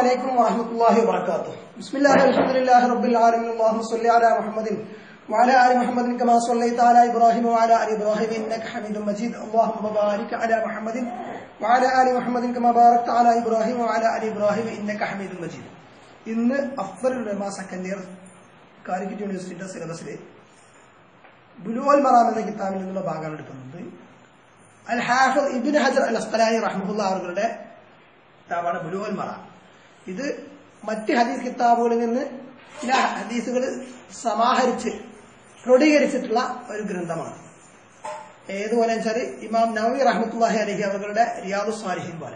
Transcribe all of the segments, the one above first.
عليكم ورحمة الله وبركاته بسم الله الحمد لله رب العالمين اللهم صل على محمد وعلى آل محمد كما صليت على إبراهيم وعلى آل إبراهيم إنك حميد مجيد اللهم بارك على محمد وعلى آل محمد كما باركت على إبراهيم وعلى آل إبراهيم إنك حميد مجيد ഇന്ന് Afzal Ulama second year Calicut യൂണിവേഴ്സിറ്റിയുടെ സിലബസിൽ ബുലുവൽ മറാം എന്ന കിതാബിൽ നിന്നുള്ള ഭാഗമാണ് എടുക്കുന്നത് അൽ ഹാഫിദ് ഇബിൻ ഹജർ അൽ അസ്കലാനി റഹ്മുല്ല അവരുടെ കിതാബാണ് ബുലുവൽ മറാം ഇത് മറ്റ് ഹദീസ് കിതാബുകളിൽ നിന്ന് ചില ഹദീസുകൾ സമാഹരിച്ച് ക്രോഡീകരിച്ചിട്ടുള്ള ഒരു ഗ്രന്ഥമാണ് ഏതുപോലെ വെച്ചാൽ ഇമാം നവി റഹ്മത്തുല്ലാഹി അലഹി അവരുടെ റിയാദു സ്വാലിഹിൻ പോലെ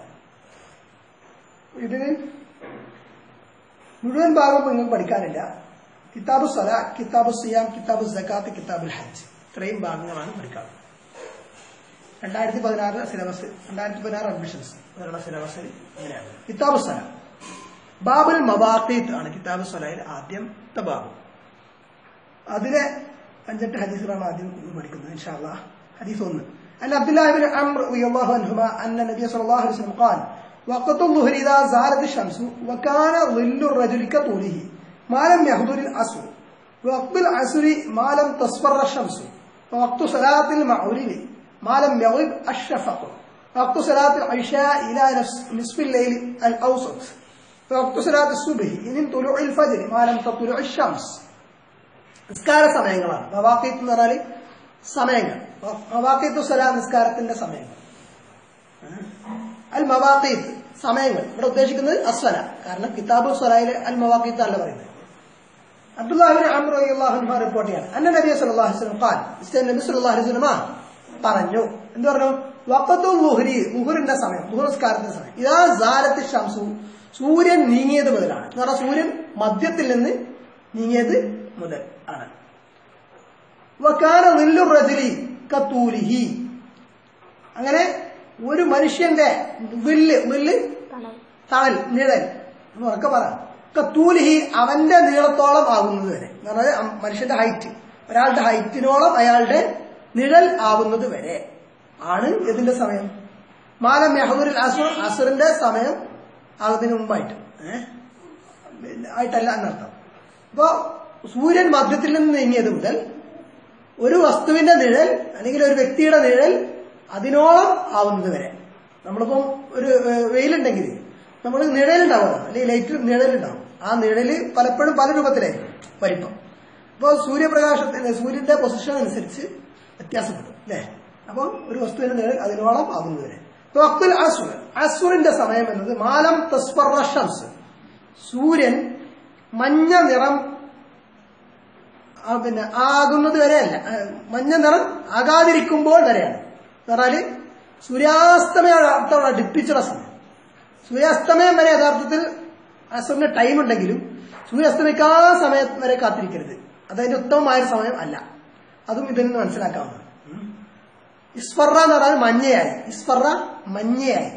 ഇതിന് മുഴുവൻ ഭാഗം നിങ്ങൾക്ക് പഠിക്കാനില്ല കിതാബു സല കിതാബു സിയാം കിതാബു സക്കാത്ത് കിതാബുൽ ഹജ്ജ് ഇത്രയും ഭാഗങ്ങളാണ് പഠിക്കാറ് രണ്ടായിരത്തി പതിനാറ് സിലബസ് രണ്ടായിരത്തി പതിനാറ് അഡ്മിഷൻസ് അതിനുള്ള സിലബസ് ഇങ്ങനെയാണ് കിതാബു സല ബാബുൽ മവാഖീത്ത് ആണ് കിതാബു സലയിൽ ആദ്യത്തെ ബാബ് അതിലെ അഞ്ചെട്ട് ഹദീസുകളാണ് ആദ്യം പഠിക്കുന്നത് ഇൻഷാല്ല ഹദീസ് ഒന്ന് أن عبد الله بن عمرو رضي الله عنهما أن النبي صلى الله عليه وسلم قال وقت الظهر إذا زالت الشمس وكان ظل الرجل كطوله ما لم يحضر العصر وقت العصر ما لم تصفر الشمس ووقت صلاة المغرب ما لم يغرب الشفق وقت صلاة العشاء إلى نصف الليل الأوسط ووقت صلاة الصبح من طلوع الفجر ما لم تطلع الشمس നിസ്കാര സമയങ്ങളാണ് മവാക്കീത്ത് എന്ന് പറഞ്ഞാൽ സമയങ്ങൾ മവാക്കീത്തു സലാ നിസ്കാരത്തിന്റെ സമയങ്ങൾ അൽ മവാക്കീത്ത് സമയങ്ങൾ ഇവിടെ ഉദ്ദേശിക്കുന്നത് അസ്വല കാരണം കിതാബു സ്വലായിൽ അൽ മവാക്കീത്ത് അല്ല പറയുന്നത് അബ്ദുല്ലാഹിബിൻ അമ്രുല്ലാഹുൻമ റിപ്പോർട്ട് ചെയ്യാണ് അന്ന നബി സല്ലല്ലാഹു അലൈഹി വസല്ലം ഖാൽ നബി സല്ലല്ലാഹു അലൈഹി വസല്ലം പറഞ്ഞു എന്ത് പറഞ്ഞു വഖത്തു ലുഹരി ലുഹറിന്റെ സമയം ലുഹർ നിസ്കാരത്തിന്റെ സമയം ഇതാ സാലത്ത് ഷംസു സൂര്യൻ നീങ്ങിയത് മുതലാണ് എന്ന് പറഞ്ഞാൽ സൂര്യൻ മധ്യത്തിൽ നിന്ന് നീങ്ങിയത് മുതൽ ആണ് വക്കാന നില്ലു റജലി കത്തൂലിഹി അങ്ങനെ ഒരു മനുഷ്യന്റെ വില്ല് വില്ല് തണൽ നിഴൽ എന്ന് ഉറക്കെ പറ കത്തൂലിഹി അവന്റെ നീളത്തോളം ആകുന്നത് വരെ എന്ന് പറഞ്ഞാൽ മനുഷ്യന്റെ ഹൈറ്റ് ഒരാളുടെ ഹൈറ്റിനോളം അയാളുടെ നിഴൽ ആവുന്നത് വരെ ആണ് ഇതിന്റെ സമയം മാലം മെഹദുൽ അസുർ അസുറിന്റെ സമയം ആകുന്നതിന് മുമ്പായിട്ട് ഏഹ് ആയിട്ടല്ല എന്നർത്ഥം അപ്പോ സൂര്യൻ മധ്യത്തിൽ നിന്ന് നീങ്ങിയത് മുതൽ ഒരു വസ്തുവിന്റെ നിഴൽ അല്ലെങ്കിൽ ഒരു വ്യക്തിയുടെ നിഴൽ അതിനോളം ആവുന്നത് വരെ നമ്മളിപ്പം ഒരു വെയിലുണ്ടെങ്കിൽ നമ്മൾ നിഴലുണ്ടാവുമല്ലോ അല്ലെങ്കിൽ ലൈറ്റ് നിഴലുണ്ടാവും ആ നിഴല് പലപ്പോഴും പല രൂപത്തിലായിരിക്കും വലിപ്പം അപ്പോൾ സൂര്യപ്രകാശത്തിന്റെ സൂര്യന്റെ പൊസിഷൻ അനുസരിച്ച് വ്യത്യാസപ്പെടും അല്ലേ അപ്പം ഒരു വസ്തുവിന്റെ നിഴൽ അതിനോളം ആകുന്നത് വരെ അബ്ദുൽ അസുർ അസുറിന്റെ സമയം എന്നത് മാലം തസ്ഫർ ഷംസ് സൂര്യൻ മഞ്ഞ നിറം പിന്നെ ആകുന്നത് വരെയല്ല മഞ്ഞ നിറം ആകാതിരിക്കുമ്പോൾ വരെയാണ് പറഞ്ഞാല് സൂര്യാസ്തമയം ഡിപ്പിച്ചുള്ള സമയം സൂര്യാസ്തമയം വരെ യഥാർത്ഥത്തിൽ അസുറിന് ടൈം ഉണ്ടെങ്കിലും സൂര്യാസ്തമിക്കാ സമയം വരെ കാത്തിരിക്കരുത് അതതിന്റെ ഉത്തമമായ സമയം അല്ല അതും ഇതിൽ നിന്ന് മനസ്സിലാക്കാവുന്നതാണ് ഇസ്ഫറ എന്ന് പറഞ്ഞാൽ മഞ്ഞയായി ഇസ്ഫറ മഞ്ഞയായി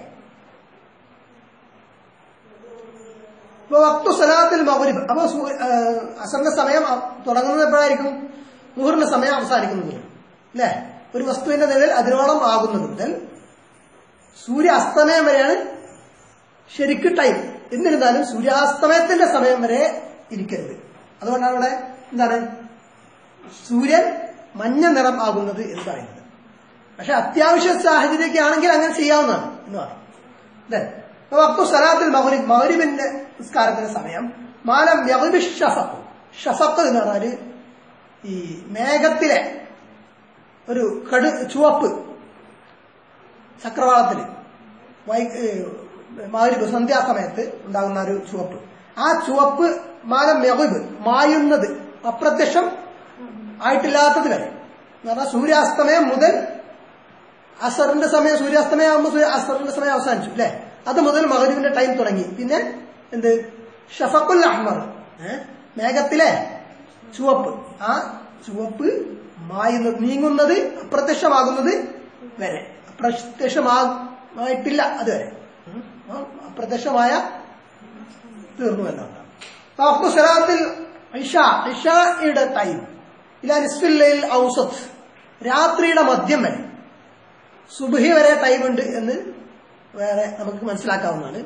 ഇപ്പൊ വക്തു സലാത്തിൽ മകരിബ് അപ്പൊ അസറിന്റെ സമയം തുടങ്ങുന്നത് എപ്പോഴായിരിക്കും മുഹറിന്റെ സമയം അവസാനിക്കുന്നത് അല്ലേ ഒരു വസ്തുവിന്റെ നിഴൽ അതിനോളം ആകുന്നത് മുതൽ സൂര്യ അസ്തമയം വരെയാണ് ശരിക്കും ടൈം എന്നിരുന്നാലും സൂര്യാസ്തമയത്തിന്റെ സമയം വരെ ഇരിക്കരുത് അതുകൊണ്ടാണ് ഇവിടെ എന്താണ് സൂര്യൻ മഞ്ഞ നിറം ആകുന്നത് എന്ന് പറയുന്നത് പക്ഷെ അത്യാവശ്യ സാഹചര്യമൊക്കെ ആണെങ്കിൽ അങ്ങനെ ചെയ്യാവുന്നതാണ് എന്ന് പറയും അല്ലേ വക്തു സലാത്തിൽ മഹരിബ് മഹരിബിന്റെ നിസ്കാരത്തിന്റെ സമയം മാലം യഹബി ഷഫക്ക് ഷഫക്ക് എന്ന് പറഞ്ഞാല് ഈ മേഘത്തിലെ ഒരു കടു ചുവപ്പ് ചക്രവാളത്തില് വൈ മഹരിബ് സന്ധ്യാസമയത്ത് ഉണ്ടാകുന്ന ഒരു ചുവപ്പ് ആ ചുവപ്പ് മാലം മെഹബ് മായുന്നത് അപ്രത്യക്ഷം ആയിട്ടില്ലാത്തത് വരെ എന്ന് പറഞ്ഞാൽ സൂര്യാസ്തമയം മുതൽ അസറിന്റെ സമയം സൂര്യാസ്തമയം ആകുമ്പോൾ അസറിന്റെ സമയം അവസാനിച്ചു അല്ലേ അത് മുതൽ മഹരീബിന്റെ ടൈം തുടങ്ങി പിന്നെ എന്ത് ഷഫക്കുൽ അഹ്മർ മേഘത്തിലെ ചുവപ്പ് ആ ചുവപ്പ് മായുന്നത് നീങ്ങുന്നത് അപ്രത്യക്ഷമാകുന്നത് വരെ അപ്രത്യക്ഷമായിട്ടില്ല അതുവരെ അപ്രത്യക്ഷമായ തീർന്നു എന്നാണ് സലാത്തിൽ ഇഷ ഇഷയുടെ ടൈം ഇല്ല നിസ്ഫില്ലയിൽ ഔസത്ത് രാത്രിയുടെ മധ്യം വരെ സുബഹി വരെ ടൈമുണ്ട് എന്ന് വേറെ നമുക്ക് മനസ്സിലാക്കാവുന്നതാണ്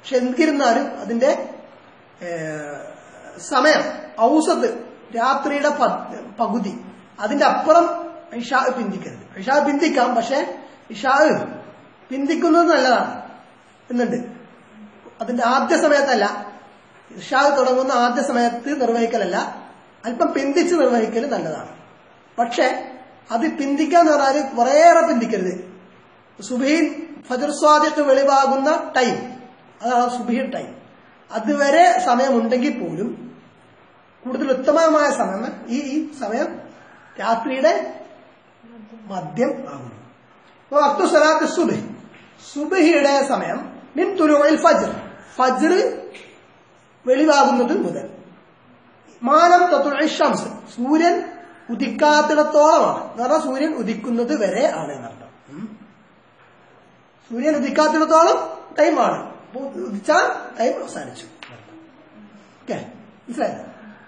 പക്ഷെ എന്തിരുന്നാലും അതിന്റെ ഏഹ്, സമയം ഔസത്ത് രാത്രിയുടെ പ- പകുതി അതിന്റെ അപ്പുറം ഇഷാ പിന്തിക്കരുത് ഇഷാ പിന്തിക്കാം പക്ഷെ ഇഷാ പിന്തിക്കുന്നത് നല്ലതാണ് എന്നുണ്ട് അതിന്റെ ആദ്യ സമയത്തല്ല ഇഷാ തുടങ്ങുന്ന ആദ്യ സമയത്ത് നിർവഹിക്കലല്ല അല്പം പിന്തിച്ച് നിർവഹിക്കൽ നല്ലതാണ് പക്ഷെ അത് പിന്തിക്കാന്ന് പറഞ്ഞാൽ കുറേയേറെ പിന്തിക്കരുത് സുബീൻ ഫജർ സ്വാദിക്ക് വെളിവാകുന്ന ടൈം അതാണ് സുബീൻ ടൈം അതുവരെ സമയമുണ്ടെങ്കിൽ പോലും കൂടുതൽ ഉത്തമമായ സമയം ഈ ഈ സമയം രാത്രിയുടെ മദ്യം ആകുന്നു അപ്പൊ അക്തു സലാത്ത് സുബഹി സുബഹിയുടെ സമയം മിൻ തുലുൽ ഫജ്ർ ഫജ്ർ വെളിവാകുന്നത് മുതൽ മാനം തത്തുൽ ഷംസ് സൂര്യൻ ഉദിക്കാത്തിടത്തോളമാണ് എന്ന് പറഞ്ഞാൽ സൂര്യൻ ഉദിക്കുന്നത് വരെ ആണ് എന്നർത്ഥം ഉം. സൂര്യൻ ഉദിക്കാത്തിടത്തോളം ടൈമാണ് അപ്പൊ ഉദിച്ചാൽ ടൈം അവസാനിച്ചു ഓക്കെ മനസ്സിലായോ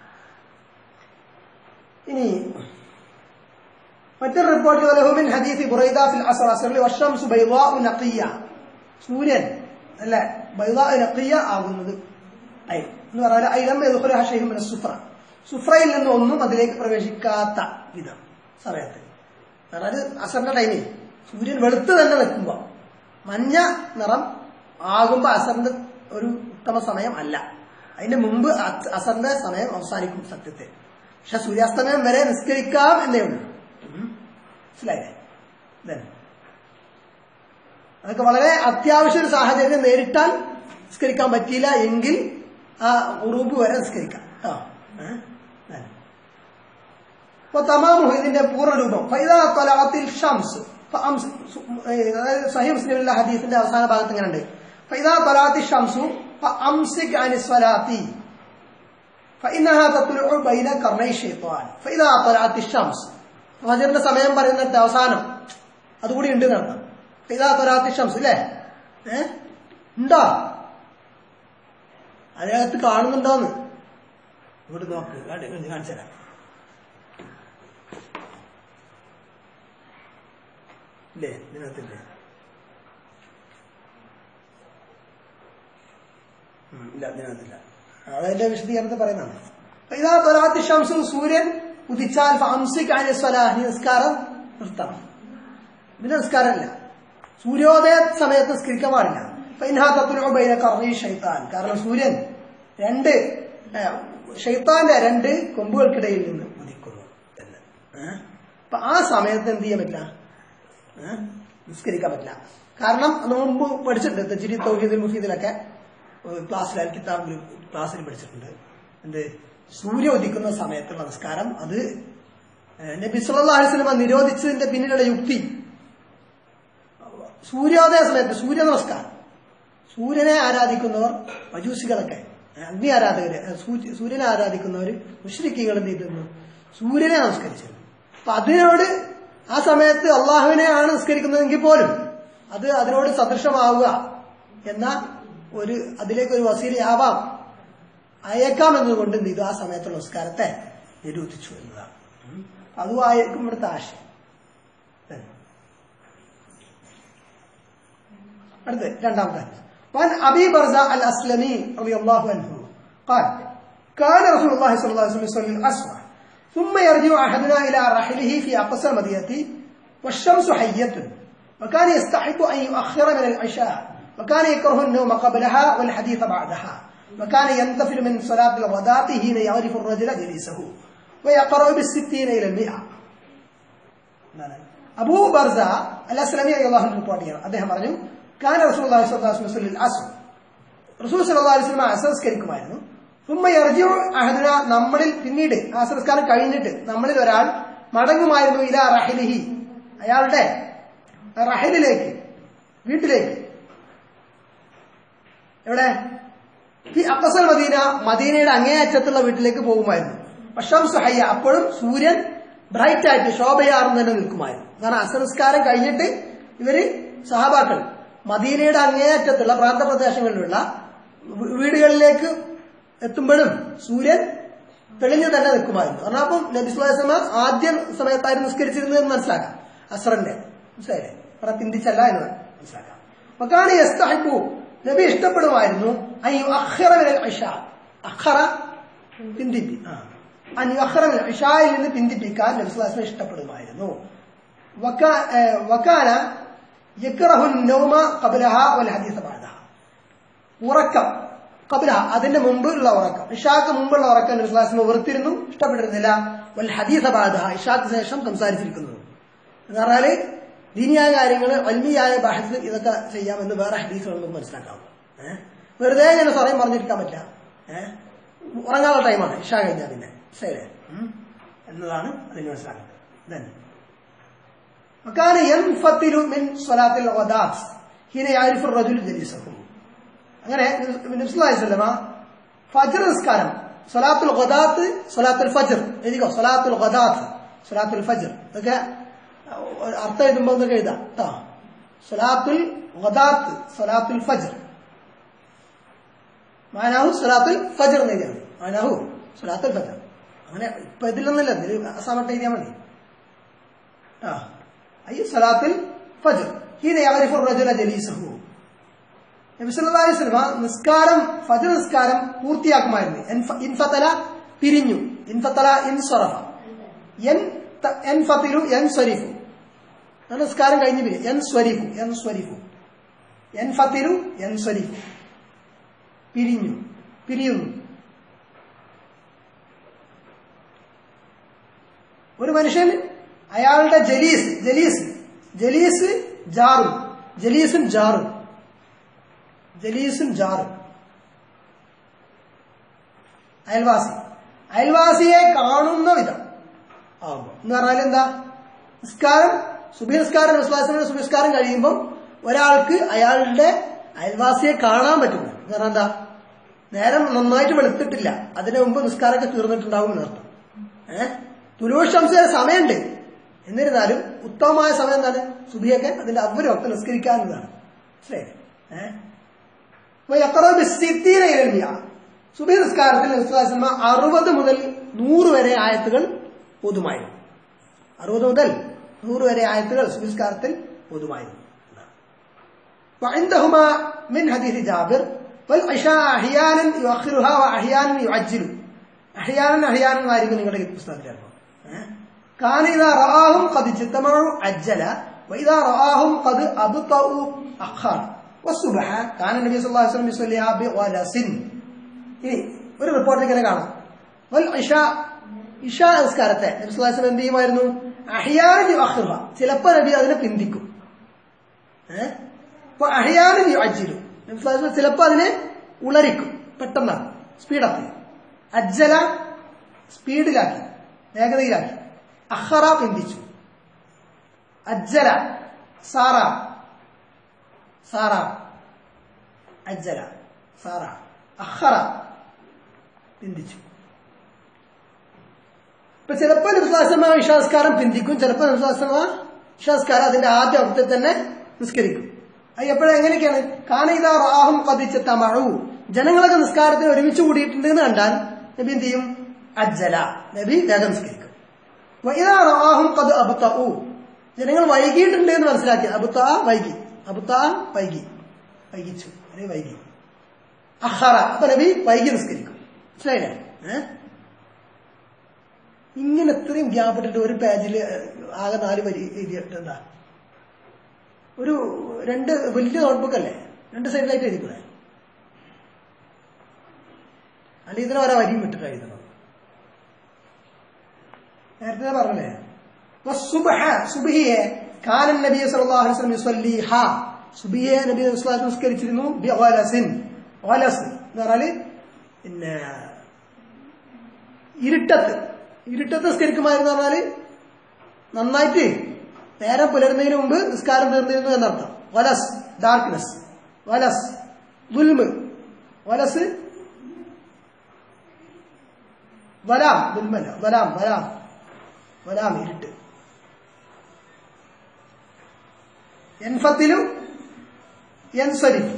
ഇനി മറ്റൊരു റിപ്പോർട്ട് ലഹുമിൻ ഹദീസ് ബുറൈദ ഫിൽ അസ്ർ അസ്റിൽ വശംസു ബൈദാഉ നഖിയ സൂര്യൻ അല്ലേ ബൈദാഉ നഖിയ ആകുന്നത് ഐ എന്ന് പറഞ്ഞാൽ ഐലം യദ്ഖുലുഹ ശൈഉൻ മിന സുഫ്ര സുഫ്രയിൽ നിന്ന് ഒന്നും അതിലേക്ക് പ്രവേശിക്കാത്ത വിധം സമയത്ത് അതായത് അസറിന്റെ ടൈമിൽ സൂര്യൻ വെളുത്ത് തന്നെ നിൽക്കുമ്പോ മഞ്ഞ നിറം ആകുമ്പോ അസറിന്റെ ഒരു ഉത്തമ സമയം അല്ല അതിന്റെ മുമ്പ് അ- അസറിന്റെ സമയം അവസാനിക്കും സത്യത്തെ പക്ഷെ സൂര്യാസ്തമയം വരെ നിസ്കരിക്കാം എന്നേ ഉള്ളൂ ഉം. മനസ്സിലായില്ലേ ഇതന്നെ. അതൊക്കെ വളരെ അത്യാവശ്യ ഒരു സാഹചര്യം നേരിട്ടാൽ നിസ്കരിക്കാൻ പറ്റിയില്ല എങ്കിൽ ആ ഉറൂബ് വരെ നിസ്കരിക്കാം കേട്ടോ ഏ? ഇതന്നെ. അപ്പൊ തമാമു ഇതിന്റെ പൂർണ്ണരൂപം ഫൈദാ ത്വലഅത്തിൽ ഷംസ് ഫഅംസ് സു- ഏ, അതായത് സഹീഹ് മുസ്ലിമിലെ ഹദീസിന്റെ അവസാന ഭാഗത്ത് ഇങ്ങനെ ഉണ്ട് ഫൈദാ ത്വലഅത്തിൽ ഷംസു ഫഅംസിക് അനി സ്വലാത്തി فإنها تطلع بين قرني الشيطان فإذا طلعت الشمس ഫജറിന്റെ സമയം പറയുന്നിട്ട് അവസാനം അതുകൂടി ഉണ്ട് നടത്താം ഫൈദാ ത്വലഅത്തിൽ ഷംസ് അല്ലേ ഏ ഉണ്ടോ അതിനകത്ത് കാണുന്നുണ്ടോന്ന് ഇങ്ങോട്ട് നോക്ക് കാണിച്ചു തരാം ഇല്ലേ ഇതിനകത്തില്ലേ ഉം, ഇല്ല ഇതിനകത്തില്ല അതതിന്റെ വിശദീകരണത്തിൽ പറയുന്നതാണ് ഇതാ തൊലാത്തി ഷംസും സൂര്യൻ ഉദിച്ചാൽ ഫംസിക്കായ സ്വലാഹി നിസ്കാരം നിർത്തണം ഇതിന് നിസ്കാരമില്ല സൂര്യോദയ സമയത്ത് നിസ്കരിക്കാൻ പാടില്ല ഫൈൻഹാത്തത്തിലോ ബൈന കർണി ഷൈത്താൻ കാരണം സൂര്യൻ രണ്ട് ഏ, ഷൈത്താന്റെ രണ്ട് കൊമ്പുകൾക്കിടയിൽ നിന്ന് ഉദിക്കുന്നു എന്ന് ഏ? അപ്പൊ ആ സമയത്ത് എന്ത് ചെയ്യാൻ പറ്റില്ല ഏ? നിസ്കരിക്കാൻ പറ്റില്ല കാരണം അന്ന് മുമ്പ് പഠിച്ചിട്ടുണ്ട് തെച്ചിരി തൗഹീദുൽ മുഫീദിലൊക്കെ ഏഹ് ക്ലാസ്സിൽ അൽ കിതാബിൽ ക്ലാസ്സിൽ പഠിച്ചിട്ടുണ്ട് എന്ത് സൂര്യ ഉദിക്കുന്ന സമയത്തുള്ള നമസ്കാരം അത് ഏഹ് നബി സല്ലല്ലാഹു അലൈഹി വസല്ലമ നിരോധിച്ചതിന്റെ പിന്നിലുള്ള യുക്തി സൂര്യോദയ സമയത്ത് സൂര്യ നമസ്കാരം സൂര്യനെ ആരാധിക്കുന്നവർ മജൂസികളൊക്കെ ഏഹ് അഗ്നി ആരാധകര് ഏഹ് സൂ- സൂര്യനെ ആരാധിക്കുന്നവർ മുഷ്രിക്കുകൾ എന്ത് ചെയ്തിരുന്നു സൂര്യനെ നമസ്കരിച്ചിരുന്നു അപ്പൊ അതിനോട് ആ സമയത്ത് അള്ളാഹുവിനെയാണ് നിസ്കരിക്കുന്നതെങ്കിൽ പോലും അത് അതിനോട് സദൃശമാവുക എന്ന ഒരു അതിലേക്ക് ഒരു വസീലയാവാം അയക്കാം എന്നതുകൊണ്ട് എന്ത് ചെയ്തു ആ സമയത്തുള്ള നമസ്കാരത്തെ നിരൂപിച്ചു എന്നതാണ് ഉം. അതുമായിരിക്കും ഇവിടുത്തെ ആശയം തന്നെ. അടുത്ത് രണ്ടാമത്തെ ഹദീസ്. وعن أبي برزاء الأسلمي رضي الله عنه قال كان رسول الله صلى الله عليه وسلم يصلي العصر ثم يرجع أحدنا إلى رحله في أقصى المدينة والشمس حية وكان يستحب أن يؤخر من العشاء وكان يكره النوم قبلها والحديث بعدها وكان ينتفل من صلاة الغداة حين يعرف الرجل جليسه ويقرأ بالستين إلى المئة അബൂ ബർസ അൽ അസ്ലമി അള്ളാഹു റിപ്പോർട്ട് ചെയ്യണം അദ്ദേഹം പറഞ്ഞു കാന റസൂൽ അസർ റസൂൽ സല്ലല്ലാഹു അലൈഹി വസല്ലം അസംസ്കരിക്കുമായിരുന്നു സുമ്മ യർജിഉ അഹദുന നമ്മളിൽ പിന്നീട് ആ സംസ്കാരം കഴിഞ്ഞിട്ട് നമ്മളിൽ ഒരാൾ മടങ്ങുമായിരുന്നു ഇലാ റഹിലിഹി അയാളുടെ റഹിലിലേക്ക് വീട്ടിലേക്ക് എവിടെ ഈ അക്കസൽ മദീന മദീനയുടെ അങ്ങേയറ്റത്തുള്ള വീട്ടിലേക്ക് പോകുമായിരുന്നു പക്ഷം സുഹയ്യ അപ്പോഴും സൂര്യൻ ബ്രൈറ്റ് ആയിട്ട് ശോഭയാർന്ന് തന്നെ നിൽക്കുമായിരുന്നു കാരണം അസംസ്കാരം കഴിഞ്ഞിട്ട് ഇവര് സഹബാക്കൾ മദീനയുടെ അങ്ങേയറ്റത്തുള്ള പ്രാന്തപ്രദേശങ്ങളിലുള്ള വീ- വീടുകളിലേക്ക് എത്തുമ്പോഴും സൂര്യൻ തെളിഞ്ഞു തന്നെ നിൽക്കുമായിരുന്നു കാരണം അപ്പം നബിസ്വലാസ്മ ആദ്യ സമയത്തായിരുന്നു നിസ്കരിച്ചിരുന്നത് എന്ന് മനസ്സിലാക്കാം അസറിന്റെ മനസ്സിലായില്ലേ അവിടെ പിന്തിച്ചല്ല എന്ന് മനസ്സിലാക്കാം മക്കാണ് യസ്തഹിബു നബി ഇഷ്ടപ്പെടുമായിരുന്നു അയ്യു അഖറ മിനൽ ഇഷാ അഖറ പിന്തിപ്പി ആ അയ്യു അഖറ മിനൽ ഇഷായിൽ നിന്ന് പിന്തിപ്പിക്കാൻ നബി സ്വല്ലല്ലാഹു അലൈഹി വസല്ലം ഇഷ്ടപ്പെടുമായിരുന്നു വക്കാ- ഏ, വക്കാന യക്റഹു നൗമ ഖബ്ലഹ വൽ ഹദീസ ബഅദഹ ഉറക്കം കബിലഹ അതിന്റെ മുമ്പുള്ള ഉറക്കം ഇഷാക്ക് മുമ്പുള്ള ഉറക്കം നബി സ്വല്ലല്ലാഹു അലൈഹി വസല്ലം വെറുത്തിരുന്നു ഇഷ്ടപ്പെട്ടിരുന്നില്ല വൽ ഹദീസ ബഅദഹ ഇഷാക്ക് ശേഷം സംസാരിച്ചിരിക്കുന്നത് എന്ന് പറഞ്ഞാല് ദീനിയായ കാര്യങ്ങൾ വൽമിയായ ബാഹത്തിൽ ഇതൊക്കെ ചെയ്യാമെന്ന് വേറെ ഹദീസുകൾ നമുക്ക് മനസ്സിലാക്കാം ഏഹ് വെറുതെ ഇങ്ങനെ സ്വറയും പറഞ്ഞിരിക്കാൻ പറ്റില്ല ഏഹ് ഉറങ്ങാനുള്ള ടൈമാണ് ഇഷ കഴിഞ്ഞാൽ പിന്നെ ശരി എന്നതാണ് അതിന് മനസ്സിലാക്കുന്നത് Then, وكان ينفتل من صلاة الغداة حين يعرف الرجل جليسه അങ്ങനെ നബ്സുല്ലാസ്ലമ ഫജർ നിസ്കാരം സലാത്തുൽ ഖദാത്ത് സലാത്തുൽ ഫജർ എഴുതിക്കോ സലാത്തുൽ ഖദാത്ത് സലാത്തുൽ ഫജർ ഇതൊക്കെ അർത്ഥം എഴുതുമ്പോൾ എന്തൊക്കെ എഴുതാം കേട്ടോ സലാത്തുൽ ഖദാത്ത് സലാത്തുൽ ഫജർ മാനാഹു സലാത്തുൽ ഫജർ എന്ന് എഴുതിയാൽ മതി മാനാഹു സലാത്തുൽ ഫജർ അങ്ങനെ ഇപ്പൊ ഇതിലൊന്നുമില്ല ഇതിൽ അസാമട്ട് എഴുതിയാൽ മതി ആ അയ്യ സലാത്തുൽ ഫജർ ഹീന യഅരിഫു റജുല ജലീസഹു നബി സല്ലല്ലാഹു അലൈഹി വസല്ലം നിസ്കാരം ഫജർ നിസ്കാരം പൂർത്തിയാക്കുമായിരുന്നു എൻഫ- ഇൻഫതല പിരിഞ്ഞു ഇൻഫതല ഇൻസറഫ എൻ ത- എൻഫതിലു എൻസ്വരിഫു ആ നിസ്കാരം കഴിഞ്ഞ് പിരി എൻസ്വരിഫു എൻസ്വരിഫു എൻഫതിലു എൻസ്വരിഫു പിരിഞ്ഞു പിരിയുന്നു ഒരു മനുഷ്യൻ അയാളുടെ ജലീസ് ജലീസ് ജലീസ് ജാറും ജലീസും ജാറും ജലീസും ജാറും അയൽവാസി അയൽവാസിയെ കാണുന്ന വിധം ആകുമ്പോൾ എന്ന് പറഞ്ഞാൽ എന്താ നിസ്കാരം സുബി നിസ്കാരം വിശ്വാസങ്ങളുടെ സുബി നിസ്കാരം കഴിയുമ്പോൾ ഒരാൾക്ക് അയാളുടെ അയൽവാസിയെ കാണാൻ പറ്റുന്നു എന്ന് പറഞ്ഞാൽ എന്താ നേരം നന്നായിട്ട് വെളുത്തിട്ടില്ല അതിനു മുമ്പ് നിസ്കാരമൊക്കെ തീർന്നിട്ടുണ്ടാവും എന്നർത്ഥം ഏഹ് തുലോഷംസ സമയമുണ്ട് എന്നിരുന്നാലും ഉത്തമമായ സമയം എന്താണ് സുബിയൊക്കെ അതിന്റെ അവരൊക്കെ നിസ്കരിക്കാവുന്നതാണ് മനസ്സിലായില്ലേ ഏഹ് സുബി നിസ്കാരത്തിൽ നിസ്കാരസിനിമ അറുപത് മുതൽ നൂറ് വരെ ആയത്തുകൾ പൊതുമായിരുന്നു അറുപത് മുതൽ നൂറ് വരെ ആയത്തുകൾ സുബിസ്കാരത്തിൽ പൊതുമായിരുന്നു وعندهما من حديث جابر والعشاء أحيانا يؤخرها وأحيانا يعجل أحيانا أحيانا ആയിരിക്കും നിങ്ങളുടെ ഈ പുസ്തകത്തിൽ ചിലപ്പോൾ كان إذا رآهم قد اجتمعوا عجل وإذا رآهم قد أبطأوا أخر والصبح كان النبي صلى الله عليه وسلم يصليها بغلس ഇനി ഒരു റിപ്പോർട്ടിൽ ഇങ്ങനെ കാണാം വൽ ഇഷ ഇഷ നിസ്കാരത്തെ നബി സ്വല്ലല്ലാഹു അലൈഹി വസല്ലം എന്ത് ചെയ്യുമായിരുന്നു അഹിയാനി അഖ്റ ചിലപ്പോൾ നബി അതിനെ പിന്തിക്കും ഏഹ് അപ്പൊ അഹിയാനി അജ്ജിലു നബി സ്വല്ലല്ലാഹു അലൈഹി വസല്ലം ചിലപ്പോൾ അതിനെ ഉളരിക്കും പെട്ടെന്നാണ് സ്പീഡാക്കി അജ്ജല സ്പീഡിലാക്കി വേഗതയിലാക്കി അഹറ പിന്തിച്ചു അജ്ജല സാറ സാറ അജ്ജല സാറ അഹറ പിന്തിച്ചു ഇപ്പൊ ചിലപ്പോൾ വിശ്വാസമ വിശ്വാസക്കാരം പിന്തിക്കും ചിലപ്പോൾ വിശ്വാസമ വിശ്വാസക്കാരം അതിന്റെ ആദ്യ അർത്ഥത്തിൽ തന്നെ നിസ്കരിക്കും അത് എപ്പോഴും എങ്ങനെയൊക്കെയാണ് കാണിതാ റാഹും പതിച്ച മഴു ജനങ്ങളൊക്കെ നിസ്കാരത്തിന് ഒരുമിച്ച് കൂടിയിട്ടുണ്ട് എന്ന് കണ്ടാൽ നബി എന്ത് ചെയ്യും അജ്ജല നബി വേഗം നിസ്കരിക്കും വൈദാ റാഹും കത് അബുത്തഊ ജനങ്ങൾ വൈകിയിട്ടുണ്ട് എന്ന് മനസ്സിലാക്കി അബുത്ത വൈകി അബുത്ത വൈകി വൈകിച്ചു അല്ലെങ്കിൽ വൈകി അഹറ അപ്പൊ നബി വൈകി നിസ്കരിക്കും മനസ്സിലായില്ലേ ഏഹ് ഇങ്ങനെ ഇത്രയും ഗ്യാപ്പ് ഇട്ടിട്ട് ഒരു പേജിൽ ആകെ നാല് വരി എഴുതിയിട്ട് എന്താ ഒരു രണ്ട് വലിയ നോട്ട്ബുക്ക് അല്ലേ രണ്ട് സൈഡിലായിട്ട് എഴുതിക്കൂടെ അല്ല ഇതിന് ഓരോ വരിയും വിട്ടിട്ട് എഴുതണം നേരത്തെ പറഞ്ഞല്ലേ സുബഹ സുബഹിയെ കാനൻ നബി സല്ലല്ലാഹു അലൈഹി വസല്ലം യുസല്ലിഹ സുബഹിയെ നബി സല്ലല്ലാഹു അലൈഹി വസല്ലം നിസ്കരിച്ചിരുന്നു ബി ഗലസിൻ ഗലസ് എന്ന് പറഞ്ഞാല് പിന്നെ ഇരുട്ടത്ത് ഇരുട്ടത്ത് നിസ്കരിക്കുമായിരുന്നു പറഞ്ഞാല് നന്നായിട്ട് നേരം പുലരുന്നതിന് മുമ്പ് നിസ്കാരം തീർന്നിരുന്നു എന്നർത്ഥം വലസ് ഡാർക്ക്നെസ് വലസ് ദുൽമ് വലസ് വലാം ദുൽമല്ല വലാം വലാം വലാം ഇരുട്ട് എൻഫത്തിലും എൻസരിഫ്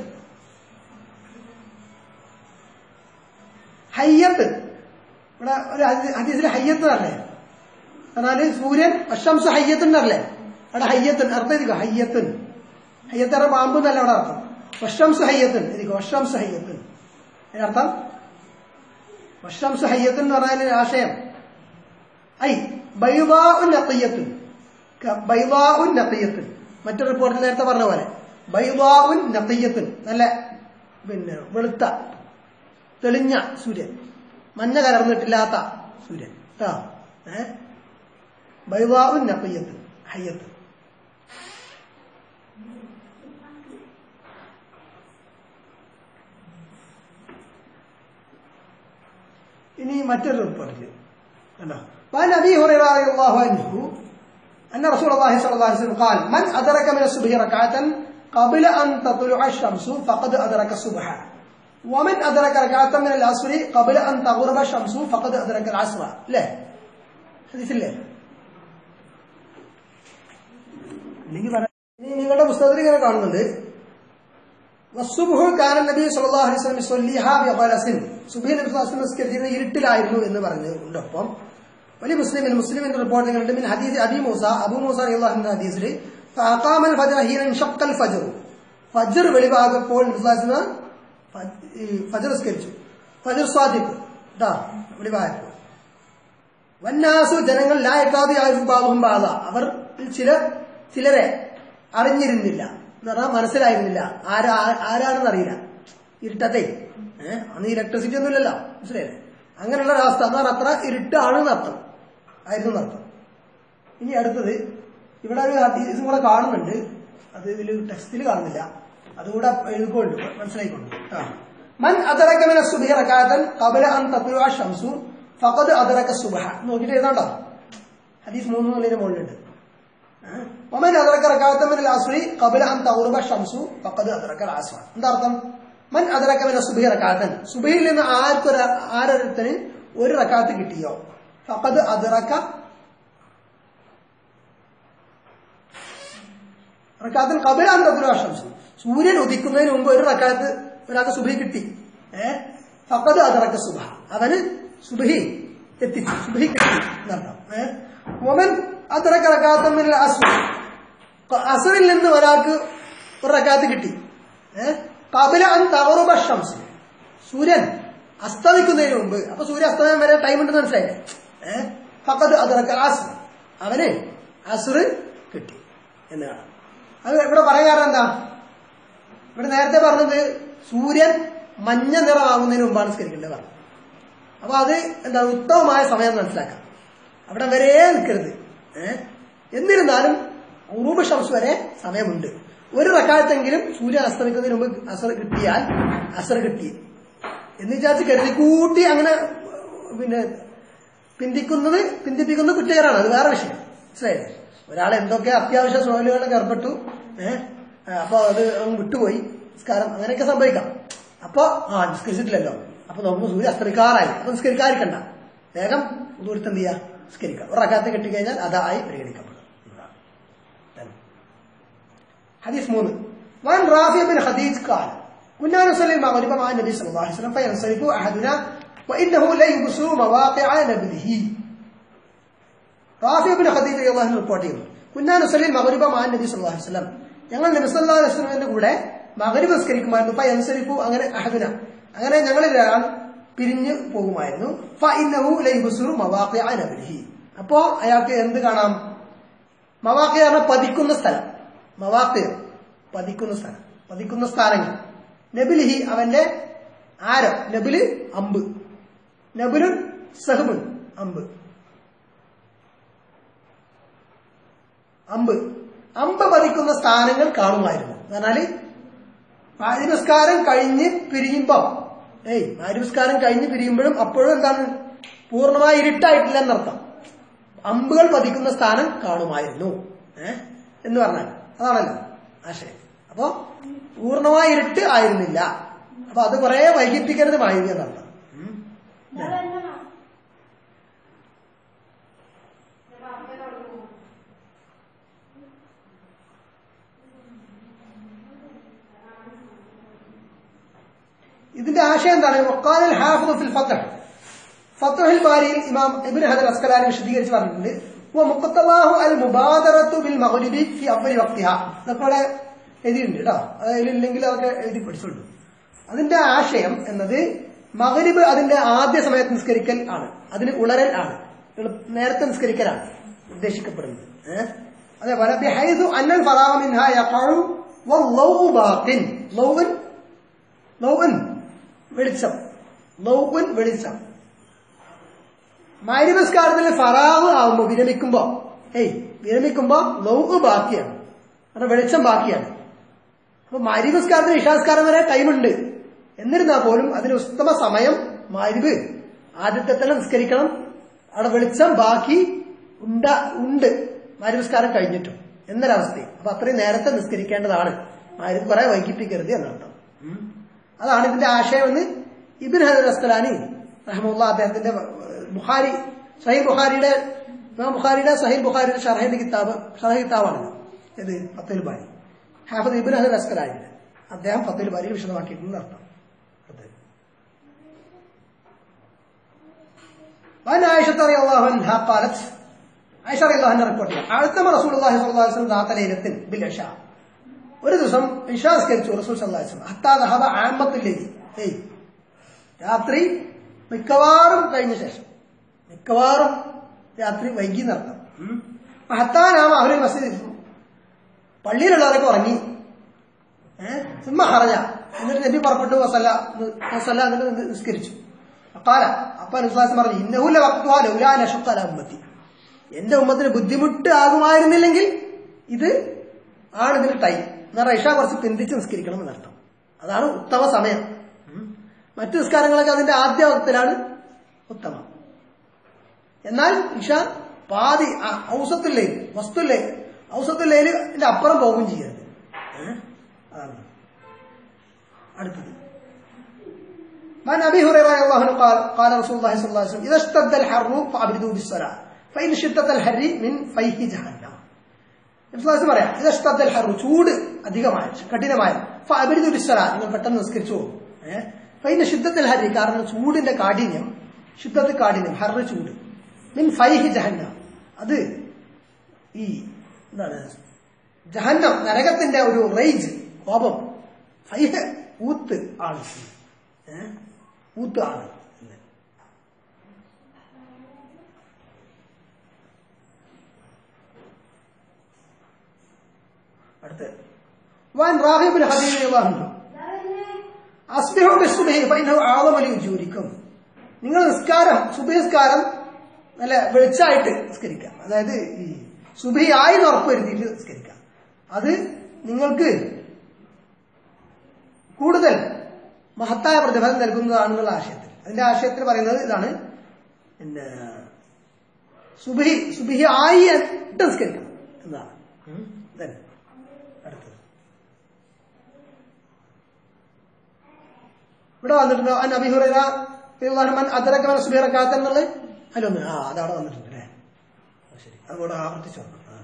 ഹയ്യത്ത് ഇവിടെ ഒരു ഹദീസിൽ ഹയ്യത്ത് പറഞ്ഞേ എന്നാല് സൂര്യൻ അശംസ ഹയ്യത്തുണ്ടല്ലേ അവിടെ ഹയ്യത്തുൻ അർത്ഥം ഇരിക്കുക ഹയ്യത്തുൻ ഹയ്യത്തറ പാമ്പ് എന്നല്ല അവിടെ അർത്ഥം വഷംസ് ഹയ്യത്തുൻ എനിക്ക് വഷംസ് ഹയ്യത്തുൻ അതിനർത്ഥം വഷംസ് ഹയ്യത്തുൻ എന്ന് പറഞ്ഞാൽ ആശയം ഐ ബൈവാഉൻ നഖിയത്തുൻ ബൈവാഉൻ നഖിയത്തുൻ മറ്റൊരു റിപ്പോർട്ടിൽ നേരത്തെ പറഞ്ഞ പോലെ ബൈവാഉൻ നഖിയത്തുൻ നല്ല പിന്നെ വെളുത്ത തെളിഞ്ഞ സൂര്യൻ മഞ്ഞ കലർന്നിട്ടില്ലാത്ത സൂര്യൻ കേട്ടോ ഏ ബൈവാഉൻ നഖിയത്തുൻ ഹയ്യത്ത് ഇനി മറ്റൊരു റിപ്പോർട്ടിൽ കണ്ടോ وعن ابي هريره رضي الله عنه ان رسول الله صلى الله عليه وسلم قال من ادرك من الصبح ركعه قبل ان تطلع الشمس فقد ادرك الصبح ومن ادرك ركعه من العصر قبل ان تغرب الشمس فقد ادرك العصر لا حديث الله ഇല്ലെങ്കിൽ പറ- ഇനി നിങ്ങളുടെ പുസ്തകത്തിൽ ഇങ്ങനെ കാണുന്നുണ്ട് വസ്സുബുഹു കാനൻ നബി സല്ലല്ലാഹു അലൈഹി വസല്ലം യുസല്ലിഹാ ബിഖലസിൻ സുബ്ഹി നബി സല്ലല്ലാഹു അലൈഹി വസല്ലം നിസ്കരിച്ചിരുന്നത് ഇരുട്ടിലായിരുന്നു എന്ന് പറഞ്ഞുകൊണ്ടൊപ്പം വലിയ മുസ്ലിമിൻ മുസ്ലിമിന്റെ റിപ്പോർട്ടുകളുണ്ട് മിൻ ഹദീസ് അബി മൂസ അബു മൂസ റളിയല്ലാഹു അൻഹു ഹദീസിൽ ഫഅഖാമ അൽ ഫജ്ർ ഹീന ഇൻഷഖ അൽ ഫജ്ർ ഫജ്ർ വെളിവാകപ്പോൾ നബി സല്ലല്ലാഹു അലൈഹി വസല്ലം ഫ- ഈ ഫജ്ർ നിസ്കരിച്ചു ഫജ്ർ സ്വാദിഖ് ദാ വെളിവായപ്പോൾ വന്നാസു ജനങ്ങൾ ലായക്കാതെ ആയുർബാബും ബാധ അവർ ചില ചിലരെ അറിഞ്ഞിരുന്നില്ല എന്ന് പറഞ്ഞാൽ മനസ്സിലായിരുന്നില്ല ആരാ ആരാണെന്ന് അറിയില്ല ഇരുട്ടത്തെ ഏഹ് അന്ന് ഇലക്ട്രിസിറ്റി ഒന്നും ഇല്ലല്ലോ മനസ്സിലായില്ലേ അങ്ങനെയുള്ള ഒരവസ്ഥ എന്ന് പറഞ്ഞാൽ അത്ര ഇരുട്ടാണെന്ന് അർത്ഥം ആയിരുന്നു എന്നർത്ഥം ഇനി അടുത്തത് ഇവിടെ ഒരു ഹദീസും കൂടെ കാണുന്നുണ്ട് അത് ഇതിൽ ടെക്സ്റ്റിൽ കാണുന്നില്ല അതുകൂടെ എഴുതിക്കൊണ്ട് മനസ്സിലായിക്കൊണ്ട് ആ മൻ അതറക്കമിന സുബഹി റകാതൻ ഖബല അൻ തത്ലുഅ ശംസു ഫഖദ് അതറക സുബഹ നോക്കിയിട്ട് എഴുതാണ്ടോ ഹദീസ് മൂന്ന് നിലയുടെ മുകളിലുണ്ട് ആ. വമൻ അതറക റകാതൻ മിനൽ അസ്രി ഖബല അൻ തഗ്റുബ ശംസു ഫഖദ് അതറക അൽ അസ്ര എന്താ അർത്ഥം മൻ അതറക മിന സുബഹി റകാതൻ സുബഹിയിൽ നിന്ന് ആർക്കൊരു ആരൊരുത്തന് ഒരു റക്കാത്ത് കിട്ടിയോ ഫഖദ് അതറക റക്കാത്തിൽ കബല അന്തപുര ശംസു സൂര്യൻ ഉദിക്കുന്നതിന് മുമ്പ് ഒരു റക്കാത്ത് ഒരാൾക്ക് സുബഹി കിട്ടി ഏഹ് ഫക്കത് അതറക്ക സുബഹ അവന് സുബഹി എത്തിച്ചു സുബഹി കിട്ടി എന്നർത്ഥം ഏഹ് മൊമൻ അതറക്ക റക്കാത്തമ്മിൽ അസു അസറിൽ നിന്ന് ഒരാൾക്ക് ഒരു റക്കാത്ത് കിട്ടി ഏഹ് കബല അൻ തവറുബ ഷംസ് സൂര്യൻ അസ്തമിക്കുന്നതിന് മുമ്പ് അപ്പൊ സൂര്യ അസ്തമയം വരെ ടൈം ഉണ്ടെന്ന് മനസ്സിലായില്ലേ ഏഹ് ഫക്കത് അതറക്ക അസു അവന് അസുർ കിട്ടി എന്ന് കാണാം അത് ഇവിടെ പറയാൻ കാരണം എന്താ ഇവിടെ നേരത്തെ പറഞ്ഞത് സൂര്യൻ മഞ്ഞ നിറമാകുന്നതിന് മുമ്പാണ് സ്കരിക്കേണ്ടത് പറഞ്ഞു അപ്പൊ അത് എന്താ ഉത്തമമായ സമയം മനസ്സിലാക്കാം അവിടെ വരെ നിൽക്കരുത് ഏഹ് എന്നിരുന്നാലും ഉറൂബ് ഷംസ് വരെ സമയമുണ്ട് ഒരു റക്കാലത്തെങ്കിലും സൂര്യൻ അസ്തമിക്കുന്നതിന് മുമ്പ് അസർ കിട്ടിയാൽ അസർ കിട്ടി എന്ന് വിചാരിച്ച് കരുതി കൂട്ടി അങ്ങനെ പിന്നെ പിന്തിക്കുന്നത് പിന്തിപ്പിക്കുന്നത് കുറ്റകരമാണ് അത് വേറെ വിഷയം മനസ്സിലായില്ലേ ഒരാൾ എന്തൊക്കെ അത്യാവശ്യ ജോലികളിലൊക്കെ ഏർപ്പെട്ടു ഏഹ് അപ്പൊ അത് അങ്ങ് വിട്ടുപോയി നിസ്കാരം അങ്ങനെയൊക്കെ സംഭവിക്കാം അപ്പൊ ആ നിസ്കരിച്ചിട്ടില്ലല്ലോ അപ്പൊ നമുക്ക് സൂര്യ അസ്തമിക്കാറായി അപ്പൊ നിസ്കരിക്കാതിരിക്കണ്ട വേഗം ദൂരത്ത് എന്ത് ചെയ്യുക നിസ്കരിക്കുക ഒരു റക്കാത്ത് കെട്ടിക്കഴിഞ്ഞാൽ അതായി പരിഗണിക്കപ്പെടും എന്നതാണ്. Then. حديث مؤمن وعن رافع بن خديج قال كنا نصلي المغرب مع النبي صلى الله عليه وسلم فينصرف احدنا وانه ليبصر مواقع نبله റാഫി ബിൻ ഖദീജ റളിയല്ലാഹു അൻഹു റിപ്പോർട്ട് ചെയ്യുന്നു കുന്നാ നുസല്ലി മഗ്രിബ മാ നബി സല്ലല്ലാഹു അലൈഹി വസല്ലം ഞങ്ങൾ നബി സല്ലല്ലാഹു അലൈഹി വസല്ലമിന്റെ കൂടെ മഗ്രിബ് നിസ്കരിക്കുമായിരുന്നു ഫ യൻസരിഫു അങ്ങനെ അഹദുന അങ്ങനെ ഞങ്ങളിൽ ഒരാൾ പിരിഞ്ഞു പോകുമായിരുന്നു ഫ ഇന്നഹു ലൈബുസുറു മവാഖിഅ നബിഹി അപ്പോ അയാൾക്ക് എന്ത് കാണാം മവാഖിഅ പറഞ്ഞാൽ പതിക്കുന്ന സ്ഥലം മവാഖിഅ പതിക്കുന്ന സ്ഥലം പതിക്കുന്ന സ്ഥാനങ്ങൾ നബിലിഹി അവന്റെ ആരം നബില് അമ്പ് നബിലുൻ സഹബുൻ അമ്പ് അമ്പ് അമ്പ് പതിക്കുന്ന സ്ഥാനങ്ങൾ കാണുമായിരുന്നു എന്നാല് മാരിനസ്കാരം കഴിഞ്ഞ് പിരിയുമ്പോ ഏയ് മാരിനസ്കാരം കഴിഞ്ഞ് പിരിയുമ്പോഴും അപ്പോഴും എന്താണ് പൂർണ്ണമായി ഇരുട്ടായിട്ടില്ല എന്നർത്ഥം അമ്പുകൾ പതിക്കുന്ന സ്ഥാനം കാണുമായിരുന്നു ഏ എന്ന് പറഞ്ഞാൽ അതാണല്ലോ ആശയം അപ്പോ പൂർണ്ണമായി ഇരുട്ട് ആയിരുന്നില്ല അപ്പൊ അത് കുറെ വൈകിപ്പിക്കരുതുമായിരുന്നു എന്നർത്ഥം ഉം. ഇതിന്റെ ആശയം എന്താണ് വക്കാലൽ ഹാഫിദ് ഫിൽ ഫത്തഹ് ഫത്തഹുൽ ബാരിയിൽ ഇമാം ഇബ്നു ഹജർ അസ്കലാനി വിശദീകരിച്ച് പറഞ്ഞിട്ടുണ്ട് വ മുഖത്തമാഹു അൽ മുബാദറത്തു ബിൽ മഗ്രിബി ഫി അവ്വലി വഖ്തിഹ ഇതൊക്കെ ഇവിടെ എഴുതിയിട്ടുണ്ട് കേട്ടോ അത് അതിലില്ലെങ്കിൽ അതൊക്കെ എഴുതി പഠിച്ചുള്ളൂ അതിന്റെ ആശയം എന്നത് മകരിബ് അതിന്റെ ആദ്യ സമയത്ത് നിസ്കരിക്കൽ ആണ് അതിന് ഉണരൽ ആണ് എളു- നേരത്തെ നിസ്കരിക്കലാണ് ഉദ്ദേശിക്കപ്പെടുന്നത് ഏഹ്? അതേപോലെ ബിഹൈദു അന്നൽ ഫറാഗ മിൻഹാ യഖഉ വല്ലൗഉ ബാത്തിൻ ലൗഉൻ ലൗഉൻ വെളിച്ചം ലൗഉൻ വെളിച്ചം മൈരിമസ്കാരത്തിൽ ഫറാവ് ആവുമ്പോ വിരമിക്കുമ്പോ ഏയ് വിരമിക്കുമ്പോ ലൗഹ് ബാക്കിയാണ് കാരണം വെളിച്ചം ബാക്കിയാണ് അപ്പൊ മൈരിമസ്കാരത്തിന് ഇഷാസ്കാരം വരെ ടൈമുണ്ട് എന്നിരുന്നാൽ പോലും അതിന് ഉത്തമ സമയം മാരിബ് ആദ്യത്തെ തന്നെ നിസ്കരിക്കണം അവിടെ വെളിച്ചം ബാക്കി ഉണ്ട ഉണ്ട് മാരിമസ്കാരം കഴിഞ്ഞിട്ടും എന്നൊരവസ്ഥയും അപ്പൊ അത്രയും നേരത്തെ നിസ്കരിക്കേണ്ടതാണ് മാരിബ് കുറെ വൈകിപ്പിക്കരുത് എന്നർത്ഥം ഉം. അതാണ് ഇതിന്റെ ആശയം എന്ന് ഇബിൻ ഹജർ അസ്കലാനി റഹമുല്ല അദ്ദേഹത്തിന്റെ ഏഹ്, ബുഖാരി സഹീൽ ബുഖാരിയുടെ ഇമാം ബുഖാരിയുടെ സഹീൽ ബുഖാരിയുടെ ഷർഹിന്റെ കിതാബ് ഷർഹ കിതാബാണ് ഇത് ഫത്തുൽ ബാരി ഹാഫിദ് ഇബിൻ ഹജർ അസ്കലാനിയുടെ അദ്ദേഹം ഫത്തുൽ ബാരിയിൽ വിശദമാക്കിയിട്ടുണ്ട് അർത്ഥം അത് وعن عائشة رضي الله عنها قالت عائشة رضي الله عنها റിപ്പോർട്ട് ചെയ്യാം അഴുത്തമ റസൂൽ അള്ളാഹി സ്വല്ലല്ലാഹു അലൈഹി വസല്ലം ദാത്ത ലൈലത്തിൽ ബിൽ ഇഷാ ഒരു ദിവസം ഇഷാസ്കരിച്ചു റസൂൽ സല്ലല്ലാഹു അലൈഹി വസല്ലം ഹത്താ ദഹബ ആമത്തുല്ലേരി ഏയ് രാത്രി മിക്കവാറും കഴിഞ്ഞ ശേഷം മിക്കവാറും രാത്രി വൈകി നടത്തം ഹത്താനാമ അവര് മസ്ജിദ് പള്ളിയിലുള്ളവരൊക്കെ ഉറങ്ങി ഏഹ് സുമ്മ ഹറജ എന്നിട്ട് നബി പുറപ്പെട്ടു വസല്ല വസല്ല എന്നിട്ട് നിന്ന് നിസ്കരിച്ചു അപ്പാല അപ്പ അനുസ്വാസം പറഞ്ഞു ഇന്നഹുല വക്തുഹാ ലൗലാ നഷുക്കല ഉമ്മത്തി എന്റെ ഉമ്മത്തിന് ബുദ്ധിമുട്ട് ആകുമായിരുന്നില്ലെങ്കിൽ ഇത് ആണ് ഇതിന് ടൈം എന്നാൽ ഇഷ കുറച്ച് പിന്തിച്ച് നിസ്കരിക്കണം എന്നർത്ഥം അതാണ് ഉത്തമ സമയം ഉം. മറ്റു നിസ്കാരങ്ങളൊക്കെ അതിന്റെ ആദ്യ വക്തിലാണ് ഉത്തമം എന്നാൽ ഇഷ പാതി ഔസത്തുല്ലേ വസ്തുല്ലേ ഔസത്തുല്ലേലിന്റെ അപ്പുറം പോകും ചെയ്യരുത് ഏ? അതാണ് അടുത്തത് عن ابي هريره رضي الله عنه قال قال رسول الله صلى الله عليه وسلم اذا اشتد الحر فابردوا بالصلاه فان شده الحر من فيه جهنم വിശ്വാസം പറയാം ഇത് ഷ്ടദ്ദൽ ഹറു ചൂട് അധികമായ കഠിനമായ അബരിദു ബിസ്സല നിങ്ങൾ പെട്ടെന്ന് നിസ്കരിച്ചു പോകും ഏഹ് ഫൈന ശുദ്ധത്തിൽ ഹരി കാരണം ചൂടിന്റെ കാഠിന്യം ശുദ്ധത്തിൽ കാഠിന്യം ഹറ് ചൂട് മിൻ ഫൈഹി ജഹന്ന അത് ഈ എന്താണ് ജഹന്നം നരകത്തിന്റെ ഒരു റേഞ്ച് കോപം ഫൈഹ് ഊത്ത് ആണ് ഏഹ് ഊത്ത് ആണ് എന്ന്. അടുത്ത് وعن راغب بن حبيب رضي الله عنه അസ്ബിഹു ബിസ്സുബഹി ഫഇന്നഹു അഅളമ ലിഉജൂരിക്കും നിങ്ങൾ നിസ്കാരം സുബഹി നിസ്കാരം നല്ല വെളിച്ചായിട്ട് നിസ്കരിക്കാം അതായത് ഈ സുബഹി ആയി എന്ന് ഉറപ്പ് വരുത്തിയിട്ട് നിസ്കരിക്കാം അത് നിങ്ങൾക്ക് കൂടുതൽ മഹത്തായ പ്രതിഫലം നൽകുന്നതാണെന്നുള്ള ആശയത്തിൽ അതിന്റെ ആശയത്തിൽ പറയുന്നത് ഇതാണ് പിന്നെ സുബഹി സുബഹി ആയി ഇട്ട് നിസ്കരിക്കണം എന്നതാണ് ഉം. Then, അടുത്തത് ഇവിടെ വന്നിട്ടുണ്ടോ അൻ അബി ഹുറൈറ റളിയല്ലാഹു അൻഹു അദറക മൻ സുബഹി റകഅത്ത് എന്നുള്ളത് അതിലൊന്ന് ആ അതവിടെ വന്നിട്ടുണ്ട് അല്ലേ ആ, ശരി അതുകൂടെ ആവർത്തിച്ചു വന്നു ആ.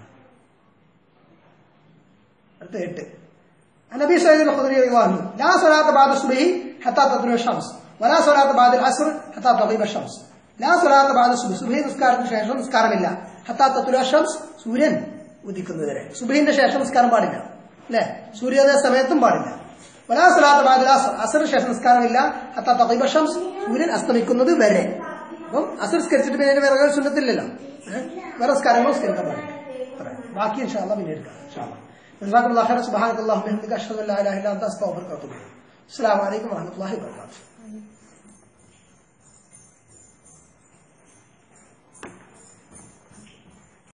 അടുത്ത എട്ട് عن ابي سعيد الخدري رضي الله عنه لا صلاه بعد الصبح حتى تطلع الشمس ولا صلاه بعد العصر حتى تغيب الشمس لا صلاه بعد الصبح സുബഹി നിസ്കാരത്തിന് ശേഷം നിസ്കാരമില്ല حتى تطلع الشمس സൂര്യൻ ഉദിക്കുന്നതുവരെ സുബഹിന്റെ ശേഷം നിസ്കാരം പാടില്ല അല്ലേ സൂര്യോദയ സമയത്തും പാടില്ല വലാ സ്വലാത്ത് ബാദിൽ അസർ അസറിന് ശേഷം നിസ്കാരമില്ല ഹത്താ തഖീബ ഷംസ് സൂര്യൻ അസ്തമിക്കുന്നത് വരെ അപ്പം അസർ സ്കരിച്ചിട്ട് പിന്നെ അതിന് വേറെ സുന്നത്തില്ലല്ലോ ഏഹ്? വേറെ നിസ്കാരങ്ങളും സ്കരിക്കാൻ പാടില്ല അത്രേ. ബാക്കി ഇൻഷാല്ല പിന്നെ എടുക്കാം ഇൻഷാല്ല جزاكم الله خيرا سبحانك اللهم وبحمدك اشهد ان لا اله الا انت استغفرك واتوب اليك السلام عليكم ورحمه الله وبركاته